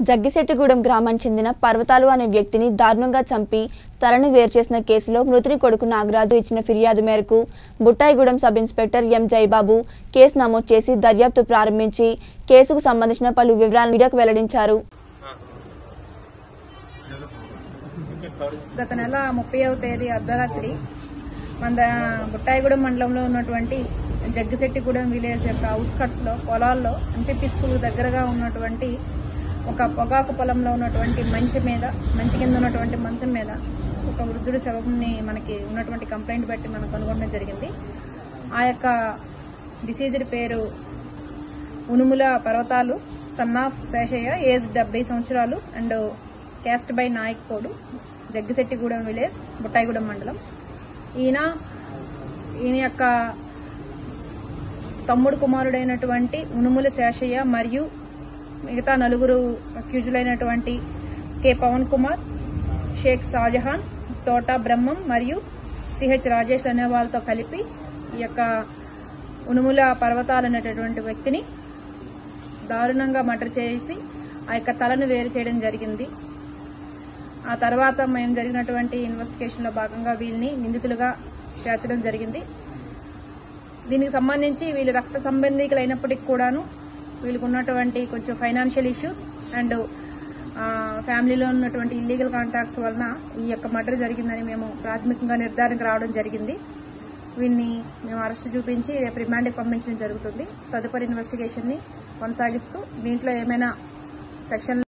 జగ్గిశెట్టిగూడెం గ్రామానికి చెందిన పర్వతాలు అనే వ్యక్తిని దారుణంగా చంపి తలను వేరు చేసిన కేసులో మృతుని కొడుకు నాగరాజు ఇచ్చిన ఫిర్యాదు మేరకు Buttayagudem sub inspector M Jayababu case నమోదు చేసి దర్యాప్తు ప్రారంభించి కేసుకు సంబంధించిన పలు వివరాలను మీడియాకు వెల్లడించారు గత నెల ముప్పైవ తేదీ అర్ధరాత్రి మన బుట్టాయిగూడెం మండలంలో ఉన్నటువంటి జగ్గిశెట్టిగూడెం విలేజ్ యొక్క అవుట్స్కట్స్ లో పొలాల్లో ఎంపీపీ స్కూల్ దగ్గరగా ఉన్నటువంటి ఒక పొగాకు పొలంలో ఉన్నటువంటి మంచం మీద మంచి కింద ఉన్నటువంటి మంచం మీద ఒక వృద్ధుడి శవంని మనకి ఉన్నటువంటి కంప్లైంట్ బట్టి మనం కనుగొనడం జరిగింది ఆ యొక్క డిసీజ్డ్ పేరు ఉనుముల పర్వతాలు సన్ ఆఫ్ శేషయ్య ఏజ్ డెబ్బై సంవత్సరాలు అండ్ క్యాస్ట్ బై నాయక్ కోడు జగ్గిశెట్టిగూడెం విలేజ్ బుట్టాయిగూడెం మండలం ఈయన ఈయన యొక్క తమ్ముడు కుమారుడైనటువంటి ఉనుముల శేషయ్య మరియు మిగతా నలుగురు అక్యూజులైనటువంటి కె పవన్ కుమార్ షేక్ షాజహాన్ తోట బ్రహ్మం మరియు సిహెచ్ రాజేష్ అనే వాళ్ళతో కలిపి ఈ యొక్క ఉనుముల పర్వతాలు అనేటటువంటి వ్యక్తిని దారుణంగా మర్డర్ చేసి ఆ యొక్క తలను వేరు చేయడం జరిగింది ఆ తర్వాత మేము జరిగినటువంటి ఇన్వెస్టిగేషన్ లో భాగంగా వీళ్ళని నిందితులుగా చేర్చడం జరిగింది దీనికి సంబంధించి వీళ్ళు రక్త సంబంధికులు అయినప్పటికీ కూడాను వీళ్ళకు ఉన్నటువంటి కొంచెం ఫైనాన్షియల్ ఇష్యూస్ అండ్ ఫ్యామిలీలో ఉన్నటువంటి ఇల్లీగల్ కాంటాక్ట్స్ వలన ఈ యొక్క మర్డర్ జరిగిందని మేము ప్రాథమికంగా నిర్ధారణకు రావడం జరిగింది వీళ్ళని మేము అరెస్ట్ చూపించి రేపు రిమాండ్కి పంపించడం జరుగుతుంది తదుపరి ఇన్వెస్టిగేషన్ ని కొనసాగిస్తూ దీంట్లో ఏమైనా సెక్షన్